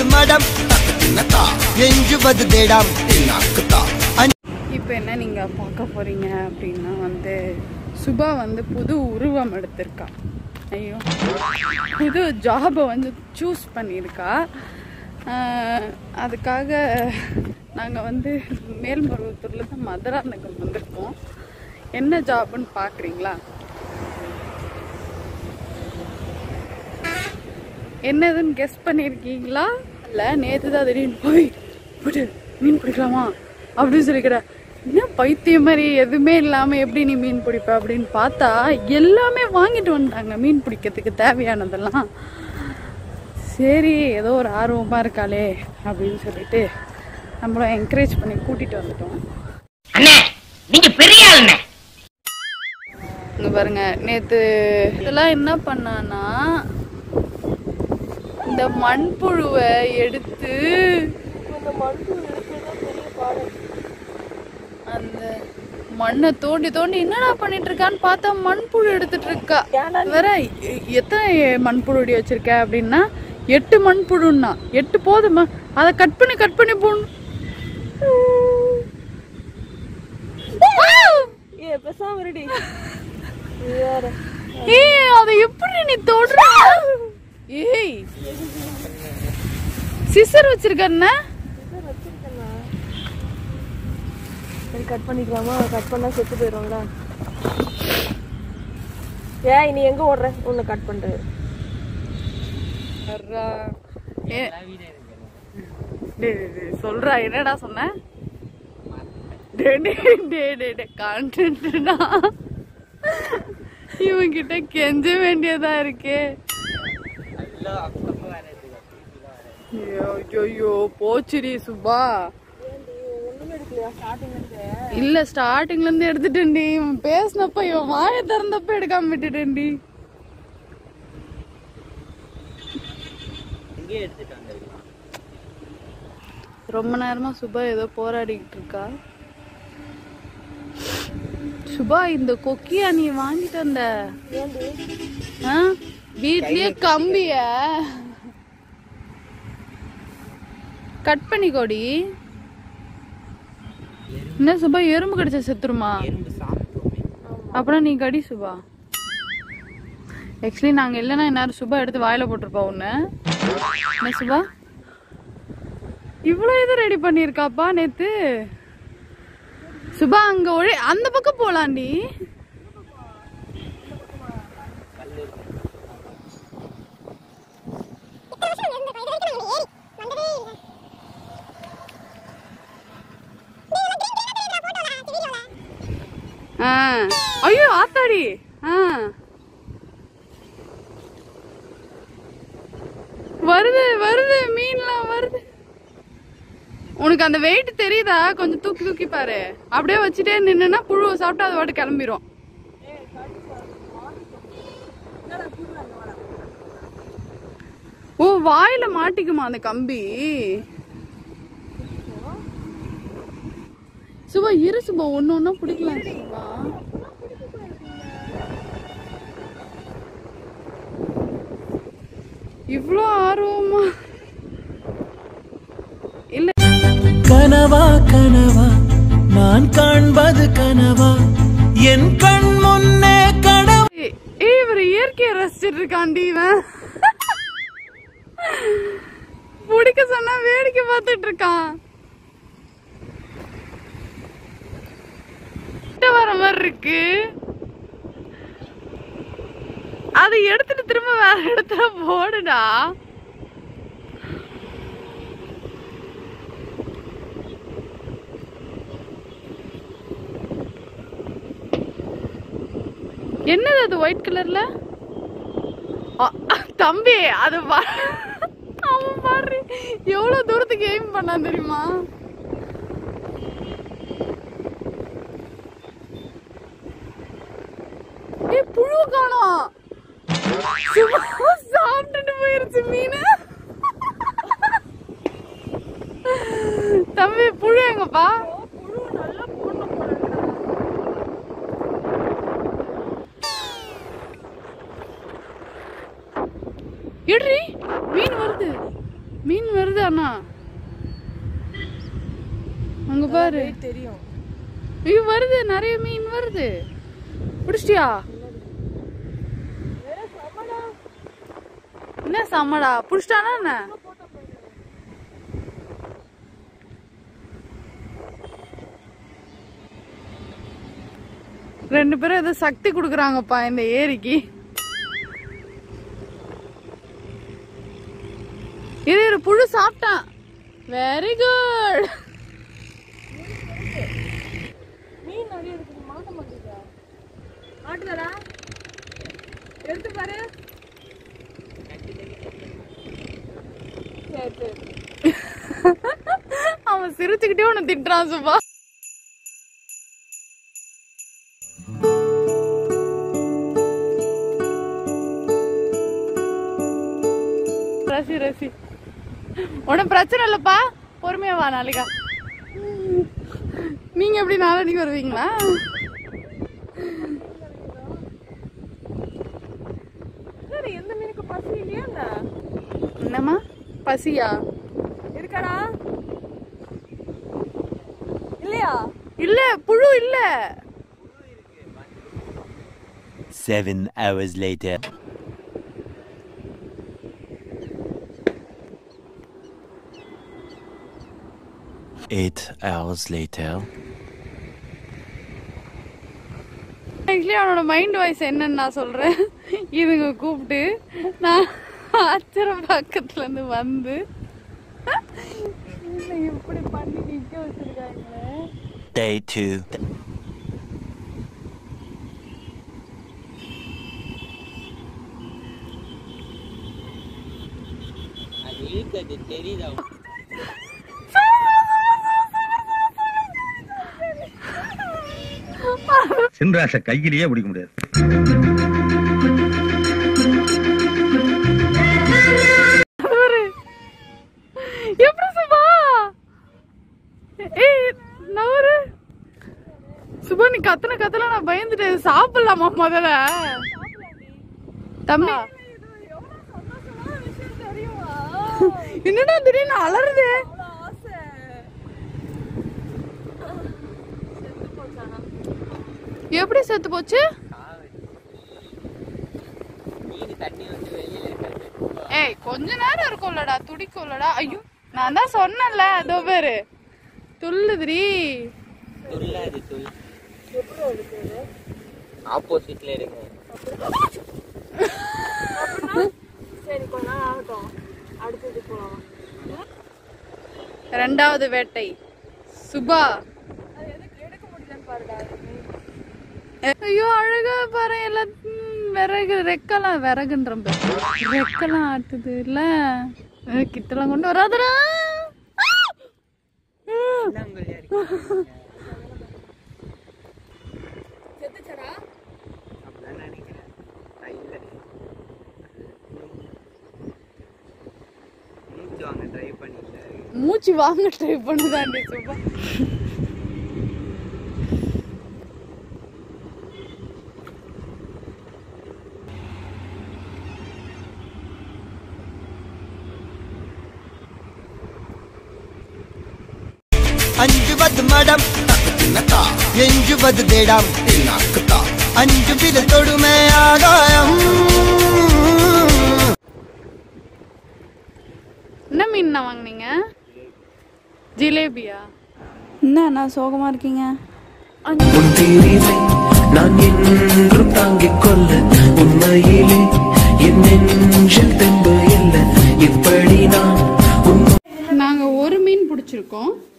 மடம் எஞ்சுவது தேடாம் இப்போ என்ன நீங்கள் பார்க்க போறீங்க அப்படின்னா வந்து சுபா வந்து புது உருவம் எடுத்திருக்கா ஐயோ புது ஜாபை வந்து சூஸ் பண்ணியிருக்கா ஆஹ் அதுக்காக நாங்கள் வந்து மேல்மருவத்தூரில் தான் மதுராந்தகம் வந்திருக்கோம் என்ன ஜாப்னு பார்க்குறீங்களா என்னதுன்னு கெஸ் பண்ணியிருக்கீங்களா இல்லை நேற்று தான் திடீர்னு போய் விடு மீன் பிடிக்கலாமா அப்படின்னு சொல்லிக்கிற என்ன பைத்தியம் மாதிரி எதுவுமே இல்லாமல் எப்படி நீ மீன் பிடிப்ப அப்படின்னு பார்த்தா எல்லாமே வாங்கிட்டு வந்துட்டாங்க மீன் பிடிக்கிறதுக்கு தேவையானதெல்லாம் சரி ஏதோ ஒரு ஆர்வமாக இருக்காளே அப்படின்னு சொல்லிட்டு நம்மளும் என்கரேஜ் பண்ணி கூட்டிகிட்டு வந்துட்டோம் அண்ணே நீங்க பெரிய ஆளுண்ணே இங்க பாருங்க நேத்து இதெல்லாம் என்ன பண்ணானா இந்த மண்புழுவை எடுத்து அந்த மண்ணை தோண்டி தோண்டி என்னடா பண்ணிட்டு இருக்கான்னு பார்த்தா மண்புழு எடுத்துட்டு இருக்கா வேற எ- எத்தனை மண்புழுடி வச்சிருக்க அப்படின்னா எட்டு மண்புழுன்னா எட்டு போதுமா அதை கட் பண்ணி கட் பண்ணி போடணும் ஏ பேசாம இருடி ஏய் அதை எப்படி நீ தொடுற ஏய் சிசர் வச்சிருக்கன்னா சரி கட் பண்ணிக்கலாமா கட் பண்ணா செத்து போயிடும்ல ஏய் நீ எங்க ஓடுற உன்னை கட் பண்றது சொல்றா என்னடா சொன்ன டேய், டேய், டேய், டேய், டேய், content-னா இவன்கிட்ட கெஞ்ச வேண்டியதா இருக்கே ஐயோ, ஐயோ போச்சுடி சுபா இல்ல ஸ்டார்டிங்ல இருந்து எடுத்துட்டேன்டி இவன் பேசினப்ப இவன் வாயை திறந்தப்ப எடுக்காம விட்டுட்டேன்டி ரொம்ப நேரமா சுபா ஏதோ போராடிக்கிட்டு இருக்கா சுபா இந்த கொக்கியா நீ வாங்கிட்டு வந்த ஆ? வீட்லயே கம்பிய கட் பண்ணிக்கோடி என்ன சுபா எறும்பு கடிச்சா செத்துருமா அப்புறம் நீ கடி சுபா ஆக்சுவலி நாங்க இல்லைன்னா எல்லாரும் சுபா எடுத்து வாயில போட்டிருப்பா ஒண்ணு என்ன சுபா இவ்வளவு இது ரெடி பண்ணிருக்காப்பா நேத்து சுபா அங்க ஒழி அந்த பக்கம் போலாண்டி ஆ. ஐயோ ஆத்தாடி ஆ வருது வருது மீன்லாம் வருது உனக்கு அந்த வெயிட் தெரியுதா கொஞ்சம் தூக்கி தூக்கி பாரு அப்படியே வச்சுட்டே நின்னுனா புழுவை சாப்பிட்டு அது வாட்டு கிளம்பிரும் ஓ வாயில மாட்டிக்குமா அந்த கம்பி சுபா இரு சுபா ஒன்னு ஒன்னா பிடிக்கலாம் சுபா இவ்ளோ ஆர்வமா இல்ல கனவா கனவா நான் காண்பது கனவா என் கண் முன்னே கனவா ஏய், ஏய் இவர் இயற்கையை ரசிச்சிட்டு இருக்காண்டி இவன் பிடிக்க சொன்னா வேடிக்கை பார்த்துட்டு இருக்கான் கிட்ட வர மாதிரி இருக்கு அதை எடுத்துட்டு திரும்ப வேற இடத்துல போடுடா என்னது அது ஒயிட் கலர்ல தம்பி அது பா- அவன் பாரு எவ்வளவு தூரத்துக்கு எய்ம் பண்ணான் தெரியுமா ஏய் புழு காணோம் சும்மா சாப்பிட்டுட்டு போயிருச்சு மீன் தம்பி புழு எங்கப்பா எடுறி மீன் வருது மீன் வருது அண்ணா அங்க பாரு தெரியும் ஐயோ வருது நிறைய மீன் வருது பிடிச்சிட்டியா என்ன சம்மடா புடிச்சிட்டானா என்ன ரெண்டு பேரும் ஏதோ சக்தி கொடுக்குறாங்கப்பா இந்த ஏரிக்கு இது இரு, புழு சாப்பிட்டான் வெரி குட் மீன் நிறைய இருக்கு மாட்ட மாட்டேங்குதா மாட்டுதாடா எடுத்து பாரு சரி சரி அவன் சிரிச்சுக்கிட்டே உன்னை திட்டுறான் சுபா ரசி ரசி உனக்கு பிரச்சனை இல்லப்பா பொறுமையா வா நாளைக்கா நீங்க எப்படி நாளைக்கு வருவீங்களா சரி எந்த மீனுக்கு பசி இல்லையா என்ன? என்னம்மா பசியா இருக்காடா இல்லையா இல்ல புழு இல்ல Seven hours later. Eight hours later. Actually அவனோட மைண்ட் வாய்ஸ் என்னன்னு நான் சொல்றேன் இதுங்க கூப்பிட்டு நான் ஆச்சரம் பக்கத்துல இருந்து வந்து என்ன இப்படி பண்ணி நிக்க வச்சிருக்காங்களே Day two. சின்ராச கையிலேயே பிடிக்க முடியாது அவரு எப்படி சுபா ஏய் நவரு சுபா நீ கத்தன கத்தல நான் பயந்துட்டேன் சாப்பிடலாமா முதல்ல தம்பி என்னடா திடீர்னு அலறுது எப்படி செத்து போச்சு ஏய் கொஞ்ச நேரம் இருக்கும்லடா துடிக்கும்லடா ஐயோ நான் தான் சொன்னேன்ல அதோ பேரு துள்ளுதுரி ஆப்போசிட்ல இருக்கு சரி கொஞ்ச நாள் ஆகட்டும் அடுத்தது போலாம் ரெண்டாவது வேட்டை சுபா அது எதுக்கு எடுக்க முடியலன்னு பாருடா ஐயோ அழகா பாரு எல்லாம் ம், விறகு ரெக்கெல்லாம் விறகுன்ற பாரு. ரெக்கெல்லாம் ஆட்டுது இல்ல அஹ், கிட்டலாம் கொண்டு வராதடா செத்துச்சடா மூச்சு வாங்க ட்ரை பண்ணுதாண்டி சுபா അഞ്ചുപത് മടം എഞ്ചുപത് തേടാം അഞ്ചു പില തൊടുമേ ആകായം என்ன மீன் வாங்குனீங்க ஜிலேபியா என்ன நான் சோகமா இருக்கீங்க உன் பிரிவை நான் என்றும் தாங்கிக் கொள்ள உண்மையிலே என் நெஞ்சில் தெம்பு இல்லை இப்படி நான் உன் நாங்க ஒரு மீன் பிடிச்சிருக்கோம்